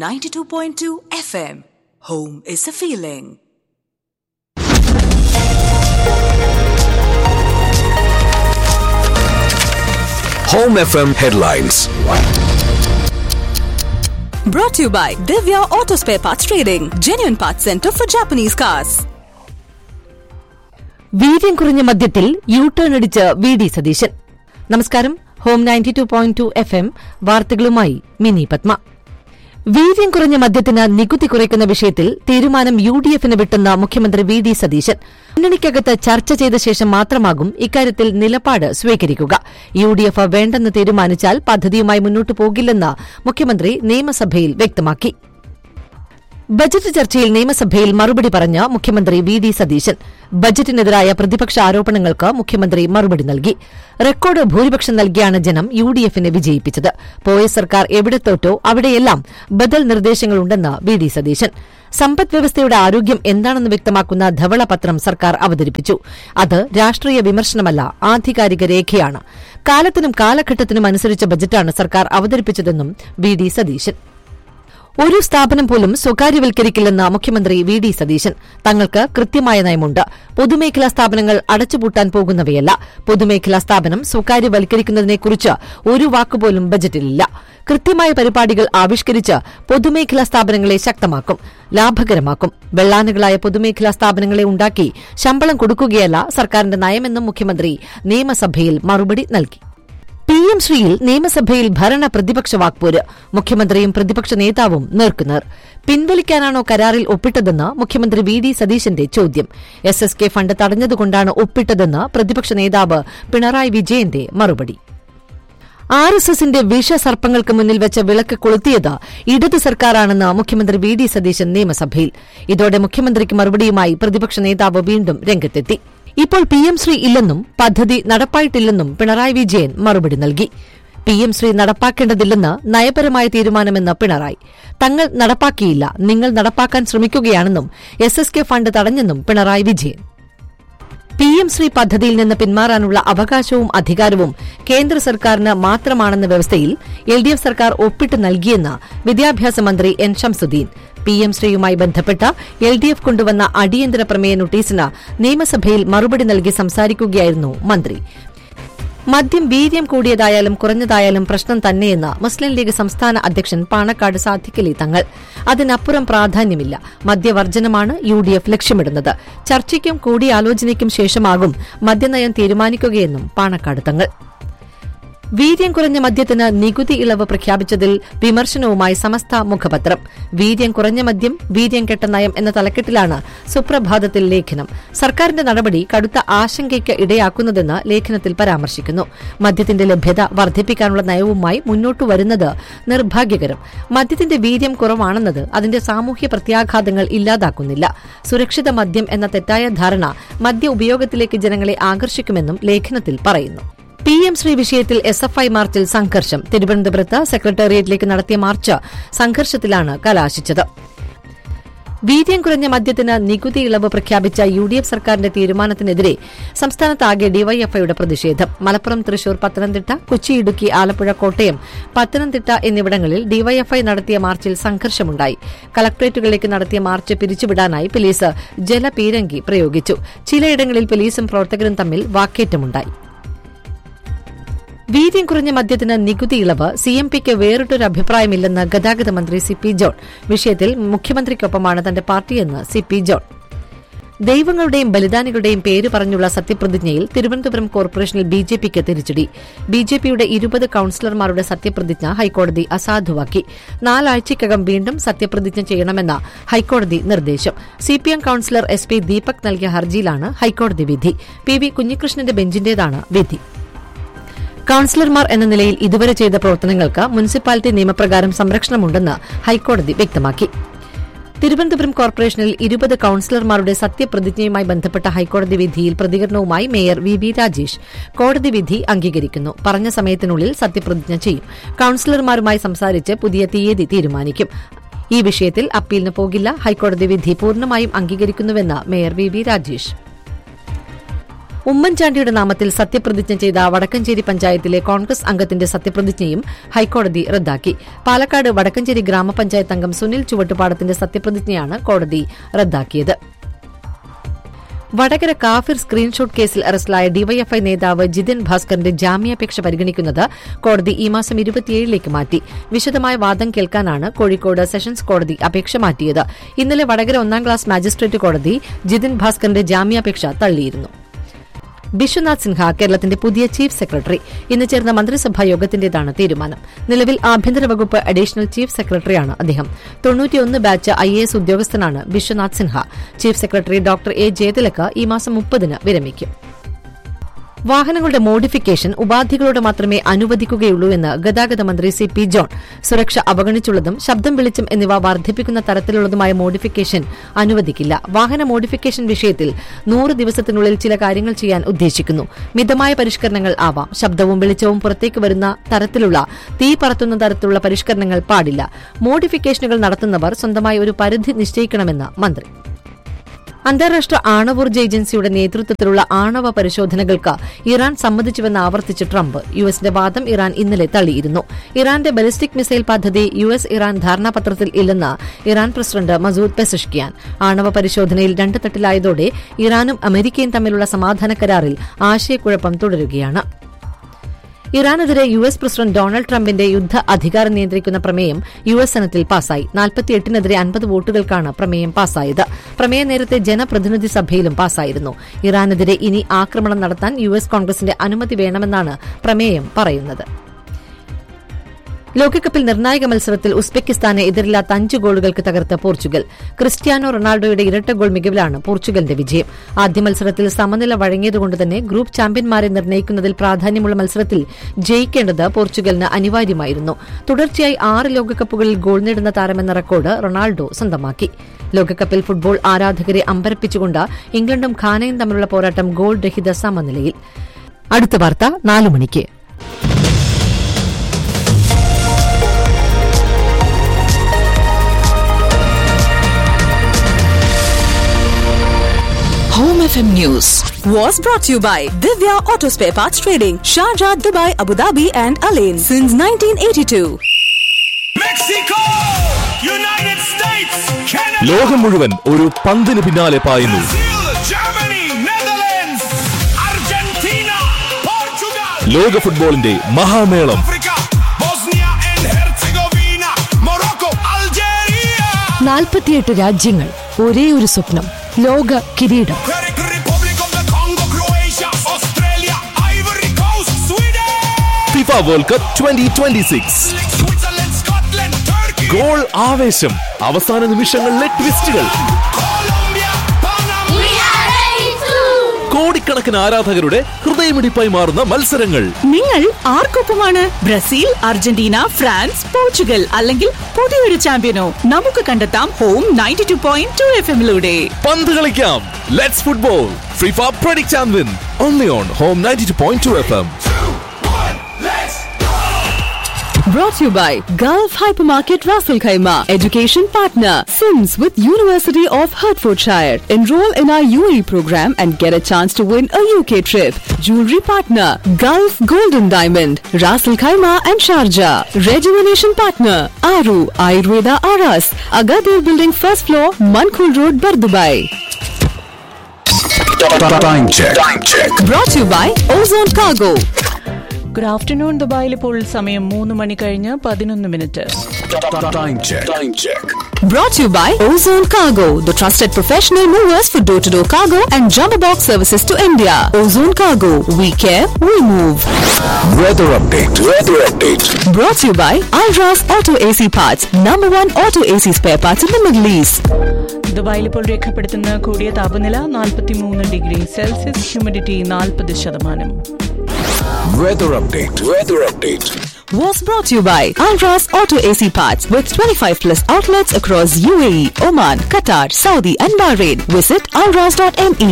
92.2 FM. Home is a feeling. Home FM headlines. Brought to you by Divya Auto Spare Parts Trading, genuine parts center for Japanese cars. വീര്യം കുറഞ്ഞ മദ്യത്തിൽ U turn അടിച്ച് V D Satheesan നമസ്കാരം home ninety two point two F M വാർത്തകളുമായി മിനി പത്മ വീര്യം കുറഞ്ഞ മദ്യത്തിന് നികുതി കുറയ്ക്കുന്ന വിഷയത്തിൽ തീരുമാനം യു ഡി എഫിന് വിട്ടെന്ന മുഖ്യമന്ത്രി വി ഡി സതീശൻ മുന്നണിക്കകത്ത് ചർച്ച ചെയ്ത ശേഷം മാത്രമാകും ഇക്കാര്യത്തിൽ നിലപാട് സ്വീകരിക്കുക യു ഡി എഫ് വേണ്ടെന്ന് തീരുമാനിച്ചാൽ പദ്ധതിയുമായി മുന്നോട്ടു പോകില്ലെന്ന് മുഖ്യമന്ത്രി നിയമസഭയിൽ വ്യക്തമാക്കി ബജറ്റ് ചർച്ചയിൽ നിയമസഭയിൽ മറുപടി പറഞ്ഞ മുഖ്യമന്ത്രി വി ഡി സതീശൻ ബജറ്റിനെതിരായ പ്രതിപക്ഷ ആരോപണങ്ങൾക്ക് മുഖ്യമന്ത്രി മറുപടി നൽകി റെക്കോർഡ് ഭൂരിപക്ഷം നൽകിയാണ് ജനം യു ഡി എഫിനെ വിജയിപ്പിച്ചത് പോയ സർക്കാർ എവിടെ തോറ്റോ അവിടെയെല്ലാം ബദൽ നിർദ്ദേശങ്ങളുണ്ടെന്ന് വി ഡി സതീശൻ സമ്പദ് വ്യവസ്ഥയുടെ ആരോഗ്യം എന്താണെന്ന് വ്യക്തമാക്കുന്ന ധവളപത്രം സർക്കാർ അവതരിപ്പിച്ചു അത് രാഷ്ട്രീയ വിമർശനമല്ല ആധികാരിക രേഖയാണ് കാലത്തിനും കാലഘട്ടത്തിനും അനുസരിച്ച ബജറ്റാണ് സർക്കാർ അവതരിപ്പിച്ചതെന്നും വി ഡി സതീശൻ ഒരു സ്ഥാപനം പോലും സ്വകാര്യവൽക്കരിക്കില്ലെന്ന് മുഖ്യമന്ത്രി വി ഡി സതീശൻ തങ്ങൾക്ക് കൃത്യമായ നയമുണ്ട് പൊതുമേഖലാ സ്ഥാപനങ്ങൾ അടച്ചുപൂട്ടാൻ പോകുന്നവയല്ല പൊതുമേഖലാ സ്ഥാപനം സ്വകാര്യവൽക്കരിക്കുന്നതിനെക്കുറിച്ച് ഒരു വാക്കുപോലും ബജറ്റിലില്ല കൃത്യമായ പരിപാടികൾ ആവിഷ്കരിച്ച് പൊതുമേഖലാ സ്ഥാപനങ്ങളെ ശക്തമാക്കും ലാഭകരമാക്കും വെള്ളാനുകളായ പൊതുമേഖലാ സ്ഥാപനങ്ങളെ ഉണ്ടാക്കി ശമ്പളം കൊടുക്കുകയല്ല സർക്കാരിന്റെ നയമെന്നും മുഖ്യമന്ത്രി നിയമസഭയിൽ മറുപടി നൽകി പി എം ശ്രീയിൽ നിയമസഭയിൽ ഭരണ പ്രതിപക്ഷ വാക്പോര് മുഖ്യമന്ത്രിയും പ്രതിപക്ഷ നേതാവും നേർക്കുനേർ പിൻവലിക്കാനാണോ കരാറിൽ ഒപ്പിട്ടതെന്ന് മുഖ്യമന്ത്രി വി ഡി സതീശന്റെ ചോദ്യം എസ് എസ് കെ ഫണ്ട് തടഞ്ഞതുകൊണ്ടാണ് ഒപ്പിട്ടതെന്ന് പ്രതിപക്ഷ നേതാവ് പിണറായി വിജയന്റെ മറുപടി ആർ എസ് എസിന്റെ വിഷസർപ്പങ്ങൾക്ക് മുന്നിൽ വെച്ച വിളക്ക് കൊളുത്തിയത് ഇടത് സർക്കാരാണെന്ന് മുഖ്യമന്ത്രി വി ഡി സതീശൻ നിയമസഭയിൽ ഇതോടെ മുഖ്യമന്ത്രിക്ക് മറുപടിയുമായി പ്രതിപക്ഷ നേതാവ് വീണ്ടും രംഗത്തെത്തി ഇപ്പോൾ പി എം ശ്രീ ഇല്ലെന്നും പദ്ധതി നടപ്പായിട്ടില്ലെന്നും പിണറായി വിജയൻ മറുപടി നൽകി പി എം ശ്രീ നടപ്പാക്കേണ്ടതില്ലെന്ന് നയപരമായ തീരുമാനമെന്ന് പിണറായി തങ്ങൾ നടപ്പാക്കിയില്ല നിങ്ങൾ നടപ്പാക്കാൻ ശ്രമിക്കുകയാണെന്നും എസ് എസ് കെ ഫണ്ട് തടഞ്ഞെന്നും പിണറായി വിജയൻ പി എം ശ്രീ പദ്ധതിയിൽ നിന്ന് പിന്മാറാനുള്ള അവകാശവും അധികാരവും കേന്ദ്ര സർക്കാരിന് മാത്രമാണെന്ന വ്യവസ്ഥയിൽ എൽ ഡി എഫ് സർക്കാർ ഒപ്പിട്ട് നൽകിയെന്ന് വിദ്യാഭ്യാസ മന്ത്രി എൻ ഷംസുദ്ദീൻ പി എം ശ്രീയുമായി ബന്ധപ്പെട്ട എൽ ഡി എഫ് കൊണ്ടുവന്ന അടിയന്തര പ്രമേയ നോട്ടീസിന് നിയമസഭയിൽ മറുപടി നൽകി സംസാരിക്കുകയായിരുന്നു മന്ത്രി മദ്യം വീര്യം കൂടിയതായാലും കുറഞ്ഞതായാലും പ്രശ്നം തന്നെയെന്ന് മുസ്ലിം ലീഗ് സംസ്ഥാന അധ്യക്ഷൻ പാണക്കാട് സാധിക്കലി തങ്ങൾ അതിനപ്പുറം പ്രാധാന്യമില്ല മദ്യവർജനമാണ് യു ഡി എഫ് ലക്ഷ്യമിടുന്നത് ചർച്ചയ്ക്കും കൂടിയാലോചനയ്ക്കും ശേഷമാകും മദ്യനയം തീരുമാനിക്കുകയെന്നും പാണക്കാട് തങ്ങൾ വീര്യം കുറഞ്ഞ മദ്യത്തിന് നികുതി ഇളവ് പ്രഖ്യാപിച്ചതിൽ വിമർശനവുമായി സമസ്ത മുഖപത്രം വീര്യം കുറഞ്ഞ മദ്യം വീര്യം കെട്ട നയം എന്ന തലക്കെട്ടിലാണ് സുപ്രഭാതത്തിൽ ലേഖനം സർക്കാരിന്റെ നടപടി കടുത്ത ആശങ്കയ്ക്ക് ഇടയാക്കുന്നതെന്ന് ലേഖനത്തിൽ പരാമർശിക്കുന്നു മദ്യത്തിന്റെ ലഭ്യത വർദ്ധിപ്പിക്കാനുള്ള നയവുമായി മുന്നോട്ടു വരുന്നത് നിർഭാഗ്യകരം മദ്യത്തിന്റെ വീര്യം കുറവാണെന്നത് അതിന്റെ സാമൂഹ്യ പ്രത്യാഘാതങ്ങൾ ഇല്ലാതാക്കുന്നില്ല സുരക്ഷിത മദ്യം എന്ന തെറ്റായ ധാരണ മദ്യ ഉപയോഗത്തിലേക്ക് ജനങ്ങളെ ആകർഷിക്കുമെന്നും ലേഖനത്തിൽ പറയുന്നു പി എം ശ്രീ വിഷയത്തിൽ എസ് എഫ് ഐ മാർച്ചിൽ സംഘർഷം തിരുവനന്തപുരത്ത് സെക്രട്ടേറിയറ്റിലേക്ക് നടത്തിയ മാർച്ച് സംഘർഷത്തിലാണ് കലാശിച്ചത് വീര്യം കുറഞ്ഞ മദ്യത്തിന് നികുതി ഇളവ് പ്രഖ്യാപിച്ച യു ഡി എഫ് സർക്കാരിന്റെ തീരുമാനത്തിനെതിരെ സംസ്ഥാനത്താകെ ഡിവൈഎഫ്ഐയുടെ പ്രതിഷേധം മലപ്പുറം തൃശൂർ പത്തനംതിട്ട കൊച്ചി ഇടുക്കി ആലപ്പുഴ കോട്ടയം പത്തനംതിട്ട എന്നിവിടങ്ങളിൽ ഡിവൈഎഫ്ഐ നടത്തിയ മാർച്ചിൽ സംഘർഷമുണ്ടായി കളക്ടറേറ്റുകളിലേക്ക് നടത്തിയ മാർച്ച് പിരിച്ചുവിടാനായി പോലീസ് ജലപീരങ്കി പ്രയോഗിച്ചു ചിലയിടങ്ങളിൽ പോലീസും പ്രവർത്തകരും തമ്മിൽ വാക്കേറ്റമുണ്ടായി വീര്യം കുറഞ്ഞ മദ്യത്തിന് നികുതി ഇളവ് സി എം പിക്ക് വേറിട്ടൊരു അഭിപ്രായമില്ലെന്ന് ഗതാഗത മന്ത്രി സി പി ജോൺ വിഷയത്തിൽ മുഖ്യമന്ത്രിക്കൊപ്പമാണ് തന്റെ പാർട്ടിയെന്ന് സി പി ജോൺ ദൈവങ്ങളുടെയും ബലിദാനികളുടെയും പേര് പറഞ്ഞുള്ള സത്യപ്രതിജ്ഞയിൽ തിരുവനന്തപുരം കോർപ്പറേഷനിൽ ബി ജെ പിക്ക് തിരിച്ചടി ബി ജെ പിയുടെ ഇരുപത് കൌൺസിലർമാരുടെ സത്യപ്രതിജ്ഞ ഹൈക്കോടതി അസാധുവാക്കി നാലാഴ്ചയ്ക്കകം വീണ്ടും സത്യപ്രതിജ്ഞ ചെയ്യണമെന്ന ഹൈക്കോടതി നിർദ്ദേശം CPM councillor S P Deepak നൽകിയ ഹർജിയിലാണ് ഹൈക്കോടതി വിധി പി വി കുഞ്ഞികൃഷ്ണന്റെ ബെഞ്ചിന്റേതാണ് വിധി കൌൺസിലർമാർ എന്ന നിലയിൽ ഇതുവരെ ചെയ്ത പ്രവർത്തനങ്ങൾക്ക് മുനിസിപ്പാലിറ്റി നിയമപ്രകാരം സംരക്ഷണമുണ്ടെന്ന് ഹൈക്കോടതി വ്യക്തമാക്കി തിരുവനന്തപുരം കോർപ്പറേഷനിൽ ഇരുപത് കൌൺസിലർമാരുടെ സത്യപ്രതിജ്ഞയുമായി ബന്ധപ്പെട്ട ഹൈക്കോടതി വിധിയിൽ പ്രതികരണവുമായി മേയർ വി വി രാജേഷ് കോടതി വിധി അംഗീകരിക്കുന്നു പറഞ്ഞ സമയത്തിനുള്ളിൽ സത്യപ്രതിജ്ഞ ചെയ്യും കൌൺസിലർമാരുമായി സംസാരിച്ച് പുതിയ തീയതി തീരുമാനിക്കും ഈ വിഷയത്തിൽ അപ്പീലിന് പോകില്ല ഹൈക്കോടതി വിധി പൂർണ്ണമായും അംഗീകരിക്കുന്നുവെന്ന് മേയർ വി വി രാജേഷ് ഉമ്മൻചാണ്ടിയുടെ നാമത്തിൽ സത്യപ്രതിജ്ഞ ചെയ്ത വടക്കഞ്ചേരി പഞ്ചായത്തിലെ കോൺഗ്രസ് അംഗത്തിന്റെ സത്യപ്രതിജ്ഞയും ഹൈക്കോടതി റദ്ദാക്കി പാലക്കാട് വടക്കഞ്ചേരി ഗ്രാമപഞ്ചായത്ത് അംഗം സുനിൽ ചുവട്ടുപാടത്തിന്റെ സത്യപ്രതിജ്ഞയാണ് കോടതി റദ്ദാക്കിയത് വടകര കാഫിർ സ്ക്രീൻഷോട്ട് കേസിൽ അറസ്റ്റിലായ ഡിവൈഎഫ്ഐ നേതാവ് ജിതിൻ ഭാസ്കറിന്റെ ജാമ്യാപേക്ഷ പരിഗണിക്കുന്നത് കോടതി ഈ മാസം ഇരുപത്തിയേഴിലേക്ക് മാറ്റി വിശദമായ വാദം കേൾക്കാനാണ് കോഴിക്കോട് സെഷൻസ് കോടതി അപേക്ഷ മാറ്റിയത് ഇന്നലെ വടകര ഒന്നാം ക്ലാസ് മാജിസ്ട്രേറ്റ് കോടതി ജിതിൻ ഭാസ്കറിന്റെ ജാമ്യാപേക്ഷ തള്ളിയിരുന്നു ബിശ്വനാഥ് സിൻഹ കേരളത്തിന്റെ പുതിയ ചീഫ് സെക്രട്ടറി ഇന്ന് ചേർന്ന മന്ത്രിസഭാ യോഗത്തിന്റേതാണ് തീരുമാനം നിലവിൽ ആഭ്യന്തര വകുപ്പ് അഡീഷണൽ ചീഫ് സെക്രട്ടറിയാണ് അദ്ദേഹം തൊണ്ണൂറ്റിയൊന്ന് ബാച്ച് ഐ എ എസ് ഉദ്യോഗസ്ഥനാണ് Biswanath Sinha chief secretary doctor A Jayathilak ഈ മാസം മുപ്പതിന് വിരമിക്കും വാഹനങ്ങളുടെ മോഡിഫിക്കേഷൻ ഉപാധികളോട് മാത്രമേ അനുവദിക്കുകയുള്ളൂ എന്ന് ഗതാഗത മന്ത്രി സി പി ജോൺ സുരക്ഷ അവഗണിച്ചുള്ളതും ശബ്ദം വെളിച്ചം എന്നിവ വർദ്ധിപ്പിക്കുന്ന തരത്തിലുള്ളതുമായ മോഡിഫിക്കേഷൻ അനുവദിക്കില്ല വാഹന മോഡിഫിക്കേഷൻ വിഷയത്തിൽ നൂറ് ദിവസത്തിനുള്ളിൽ ചില കാര്യങ്ങൾ ചെയ്യാൻ ഉദ്ദേശിക്കുന്നു മിതമായ പരിഷ്കരണങ്ങൾ ആവാം ശബ്ദവും വെളിച്ചവും പുറത്തേക്ക് വരുന്ന തരത്തിലുള്ള തീ പറത്തുന്ന തരത്തിലുള്ള പരിഷ്കരണങ്ങൾ പാടില്ല മോഡിഫിക്കേഷനുകൾ നടത്തുന്നവർ സ്വന്തമായി ഒരു പരിധി നിശ്ചയിക്കണമെന്ന് മന്ത്രി അന്താരാഷ്ട്ര ആണവോർജ്ജ ഏജൻസിയുടെ നേതൃത്വത്തിലുള്ള ആണവ പരിശോധനകൾക്ക് ഇറാൻ സമ്മതിച്ചുവെന്ന് ആവർത്തിച്ച് ട്രംപ് യു എസിന്റെ വാദം ഇറാൻ ഇന്നലെ തള്ളിയിരുന്നു ഇറാന്റെ ബലിസ്റ്റിക് മിസൈൽ പദ്ധതി യു എസ് ഇറാൻ ധാരണാപത്രത്തിൽ ഇല്ലെന്ന് ഇറാൻ പ്രസിഡന്റ് മസൂദ് പെസഷ്കിയാൻ ആണവ പരിശോധനയിൽ രണ്ട് തട്ടിലായതോടെ ഇറാനും അമേരിക്കയും തമ്മിലുള്ള സമാധാന കരാറിൽ ആശയക്കുഴപ്പം തുടരുകയാണ് ഇറാനെതിരെ യു എസ് പ്രസിഡന്റ് ഡൊണാൾഡ് ട്രംപിന്റെ യുദ്ധ അധികാരം നിയന്ത്രിക്കുന്ന പ്രമേയം യു എസ് സെനറ്റിൽ പാസായി നാൽപ്പത്തിയെട്ടിനെതിരെ അൻപത് വോട്ടുകൾക്കാണ് പ്രമേയം പാസായത് പ്രമേയം നേരത്തെ ജനപ്രതിനിധി സഭയിലും പാസായിരുന്നു ഇറാനെതിരെ ഇനി ആക്രമണം നടത്താൻ യു എസ് കോൺഗ്രസിന്റെ അനുമതി വേണമെന്നാണ് പ്രമേയം പറയുന്നത് ലോകകപ്പിൽ നിർണായക മത്സരത്തിൽ ഉസ്ബെക്കിസ്ഥാനെ എതിരില്ലാത്ത അഞ്ച് ഗോളുകൾക്ക് തകർത്ത പോർച്ചുഗൽ ക്രിസ്ത്യാനോ റൊണാൾഡോയുടെ ഇരട്ട ഗോൾ മികവിലാണ് പോർച്ചുഗലിന്റെ വിജയം ആദ്യ മത്സരത്തിൽ സമനില വഴങ്ങിയതുകൊണ്ട് തന്നെ ഗ്രൂപ്പ് ചാമ്പ്യന്മാരെ നിർണ്ണയിക്കുന്നതിൽ പ്രാധാന്യമുള്ള മത്സരത്തിൽ ജയിക്കേണ്ടത് പോർച്ചുഗലിന് അനിവാര്യമായിരുന്നു തുടർച്ചയായി ആറ് ലോകകപ്പുകളിൽ ഗോൾ നേടുന്ന താരമെന്ന റെക്കോർഡ് റൊണാൾഡോ സ്വന്തമാക്കി ലോകകപ്പിൽ ഫുട്ബോൾ ആരാധകരെ അമ്പരപ്പിച്ചുകൊണ്ട് ഇംഗ്ലണ്ടും ഖാനയും തമ്മിലുള്ള പോരാട്ടം ഗോൾ രഹിത സമനിലയിൽ അടുത്ത വാർത്ത നാലു മണിക്ക് Home FM News was brought to you by Divya Auto Spare Parts Trading, Sharjah, Dubai, Abu Dhabi, and Alain since 1982. Mexico United States Canada ലോകം മുഴുവൻ ഒരു പന്തിന് പിന്നാലെ പായുന്നു Brazil Germany Netherlands Argentina Portugal ലോക ഫുട്ബോളിന്റെ മഹാമേളം Africa Bosnia and Herzegovina Morocco Algeria നാൽപ്പത്തിയെട്ട് രാജ്യങ്ങൾ ഒരേ ഒരു സ്വപ്നം ലോക കിരീടം Czech Republic of the Congo Croatia Australia Ivory Coast Sweden FIFA world cup twenty twenty six Switzerland Scotland Turkey goal ആവേശം അവസാന നിമിഷങ്ങളിലെ ട്വിസ്റ്റുകൾ Colombia Panama കോടിക്കണക്കിന് ആരാധകരുടെ ഹൃദയമിടിപ്പായി മാറുന്ന മത്സരങ്ങൾ നിങ്ങൾ ആർക്കൊപ്പമാണ് ബ്രസീൽ അർജന്റീന ഫ്രാൻസ് പോർച്ചുഗൽ അല്ലെങ്കിൽ പുതിയൊരു ചാമ്പ്യനോ നമുക്ക് കണ്ടെത്താം home ninety two point two F എമ്മിലൂടെ പന്ത് കളിക്കാം let's football FIFA predict and win only on home ninety two point two F M Brought to you by Gulf Hypermarket Raffle Khaima, education partner, Sims with University of Hertfordshire. Enroll in our UAE program and get a chance to win a UK trip. Jewelry partner, Gulf Golden Diamond, Raffle Khaima and Sharjah. Rejuvenation partner, Aru Ayurveda Aras, Agadir Building first floor, Mankul Road, Bardubai. Time check Time check Brought to you by Ozone Cargo. Good afternoon ദുബായിൽ ഇപ്പോൾ സമയം മൂന്ന് മണി കഴിഞ്ഞ് പതിനൊന്ന് minute Time check Time check Brought to you by Ozone Cargo, the trusted professional movers for door to door cargo and jumbo box services to India. Ozone Cargo, we care, we move. Weather update Weather update Brought to you by Alras Auto AC Parts, number one auto AC spare parts in the Middle East. ദുബായിൽ ഇപ്പോൾ രേഖപ്പെടുത്തുന്ന കൂടിയ താപനില നാൽപ്പത്തി മൂന്ന് degree Celsius humidity നാൽപ്പത് ശതമാനം Weather update Weather update Was brought to you by Alras Auto AC Parts with 25 plus outlets across UAE, Oman, Qatar, Saudi, and Bahrain. Visit alras.me